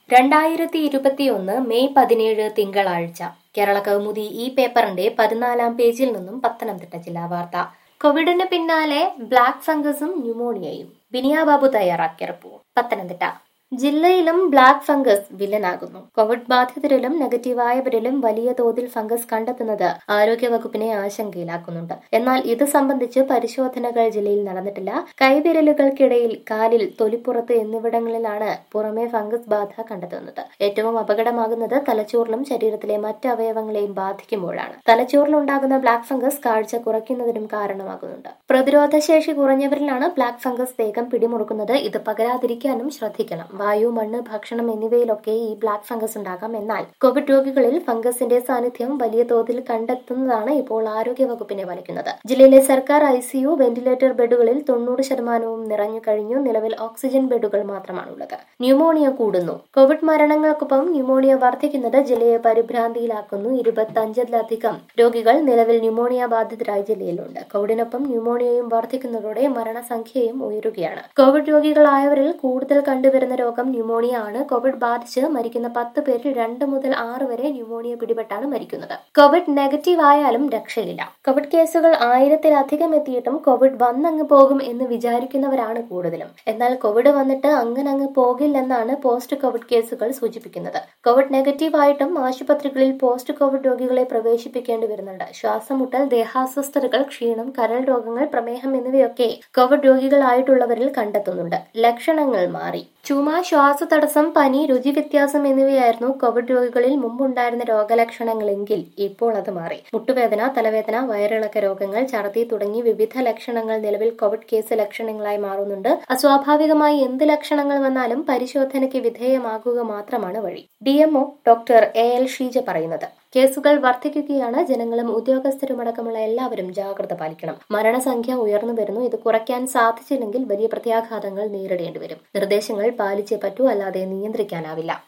രണ്ടായിരത്തി ഇരുപത്തിയൊന്ന് മെയ് പതിനേഴ് തിങ്കളാഴ്ച കേരള കൗമുദി ഈ പേപ്പറിന്റെ പതിനാലാം പേജിൽ നിന്നും പത്തനംതിട്ട ജില്ലാ വാർത്ത കോവിഡിന് പിന്നാലെ ബ്ലാക്ക് ഫംഗസും ന്യൂമോണിയയും ബിനിയ ബാബു തയ്യാറാക്കിയ റിപ്പോർട്ട് പത്തനംതിട്ട ജില്ലയിലും ബ്ലാക്ക് ഫംഗസ് വില്ലനാകുന്നു കോവിഡ് ബാധിതരിലും നെഗറ്റീവായവരിലും വലിയ തോതിൽ ഫംഗസ് കണ്ടെത്തുന്നത് ആരോഗ്യവകുപ്പിനെ ആശങ്കയിലാക്കുന്നുണ്ട് എന്നാൽ ഇത് സംബന്ധിച്ച് പരിശോധനകൾ ജില്ലയിൽ നടന്നിട്ടില്ല കൈവിരലുകൾക്കിടയിൽ കാലിൽ തൊലിപ്പുറത്ത് എന്നിവിടങ്ങളിലാണ് പുറമെ ഫംഗസ് ബാധ കണ്ടെത്തുന്നത് ഏറ്റവും അപകടമാകുന്നത് തലച്ചോറിലും ശരീരത്തിലെ മറ്റ് അവയവങ്ങളെയും ബാധിക്കുമ്പോഴാണ് തലച്ചോറിലുണ്ടാകുന്ന ബ്ലാക്ക് ഫംഗസ് കാഴ്ച കുറയ്ക്കുന്നതിനും കാരണമാകുന്നുണ്ട് പ്രതിരോധശേഷി കുറഞ്ഞവരിലാണ് ബ്ലാക്ക് ഫംഗസ് വേഗം പിടിമുറുക്കുന്നത് ഇത് പകരാതിരിക്കാനും ശ്രദ്ധിക്കണം വായു മണ്ണ് ഭക്ഷണം എന്നിവയിലൊക്കെ ഈ ബ്ലാക്ക് ഫംഗസ് ഉണ്ടാകാം എന്നാൽ കോവിഡ് രോഗികളിൽ ഫംഗസിന്റെ സാന്നിധ്യം വലിയ തോതിൽ കണ്ടെത്തുന്നതാണ് ഇപ്പോൾ ആരോഗ്യവകുപ്പിനെ വലയ്ക്കുന്നത് ജില്ലയിലെ സർക്കാർ ഐസിയു വെന്റിലേറ്റർ ബെഡുകളിൽ തൊണ്ണൂറ് ശതമാനവും നിറഞ്ഞു കഴിഞ്ഞു നിലവിൽ ഓക്സിജൻ ബെഡുകൾ മാത്രമാണുള്ളത് ന്യൂമോണിയ കൂടുന്നു കോവിഡ് മരണങ്ങൾക്കൊപ്പം ന്യൂമോണിയ വർദ്ധിക്കുന്നത് ജില്ലയെ പരിഭ്രാന്തിയിലാക്കുന്നു ഇരുപത്തഞ്ചിലധികം രോഗികൾ നിലവിൽ ന്യൂമോണിയ ബാധിതരായി ജില്ലയിലുണ്ട് കോവിഡിനൊപ്പം ന്യൂമോണിയയും വർദ്ധിക്കുന്നതോടെ മരണസംഖ്യയും ഉയരുകയാണ് കോവിഡ് രോഗികളായവരിൽ കൂടുതൽ കണ്ടുവരുന്ന രോഗം ന്യൂമോണിയ ആണ് കോവിഡ് ബാധിച്ച് മരിക്കുന്ന പത്ത് പേരിൽ രണ്ട് മുതൽ ആറ് വരെ ന്യൂമോണിയ പിടിപെട്ടാണ് മരിക്കുന്നത് കോവിഡ് നെഗറ്റീവ് ആയാലും രക്ഷയില്ല കോവിഡ് കേസുകൾ ആയിരത്തിലധികം എത്തിയിട്ടും കോവിഡ് വന്നങ്ങ് പോകും എന്ന് വിചാരിക്കുന്നവരാണ് കൂടുതലും എന്നാൽ കോവിഡ് വന്നിട്ട് അങ്ങനെ അങ്ങ് പോകില്ലെന്നാണ് പോസ്റ്റ് കോവിഡ് കേസുകൾ സൂചിപ്പിക്കുന്നത് കോവിഡ് നെഗറ്റീവ് ആയിട്ടും ആശുപത്രികളിൽ പോസ്റ്റ് കോവിഡ് രോഗികളെ പ്രവേശിപ്പിക്കേണ്ടി വരുന്നുണ്ട് ശ്വാസമുട്ടൽ ദേഹാസ്വസ്ഥതകൾ ക്ഷീണം കരൾ രോഗങ്ങൾ പ്രമേഹം എന്നിവയൊക്കെ കോവിഡ് രോഗികളായിട്ടുള്ളവരിൽ കണ്ടെത്തുന്നുണ്ട് ലക്ഷണങ്ങൾ മാറി ചുമ ശ്വാസതടസ്സം പനി രുചി വ്യത്യാസം എന്നിവയായിരുന്നു കോവിഡ് രോഗികളിൽ മുമ്പുണ്ടായിരുന്ന രോഗലക്ഷണങ്ങളെങ്കിൽ ഇപ്പോൾ അത് മാറി മുട്ടുവേദന തലവേദന വയറിളക്ക രോഗങ്ങൾ ഛർദി തുടങ്ങി വിവിധ ലക്ഷണങ്ങൾ നിലവിൽ കോവിഡ് കേസ് ലക്ഷണങ്ങളായി മാറുന്നുണ്ട് അസ്വാഭാവികമായി എന്ത് ലക്ഷണങ്ങൾ വന്നാലും പരിശോധനയ്ക്ക് വിധേയമാകുക മാത്രമാണ് വഴി DMO doctor A L Sheeja പറയുന്നത് കേസുകൾ വർദ്ധിക്കുകയാണ് ജനങ്ങളും ഉദ്യോഗസ്ഥരുമടക്കമുള്ള എല്ലാവരും ജാഗ്രത പാലിക്കണം മരണസംഖ്യ ഉയർന്നു വരുന്നു ഇത് കുറയ്ക്കാൻ സാധിച്ചില്ലെങ്കിൽ വലിയ പ്രത്യാഘാതങ്ങൾ നേരിടേണ്ടി വരും നിർദ്ദേശങ്ങൾ പാലിച്ചേ പറ്റൂ അല്ലാതെ നിയന്ത്രിക്കാനാവില്ല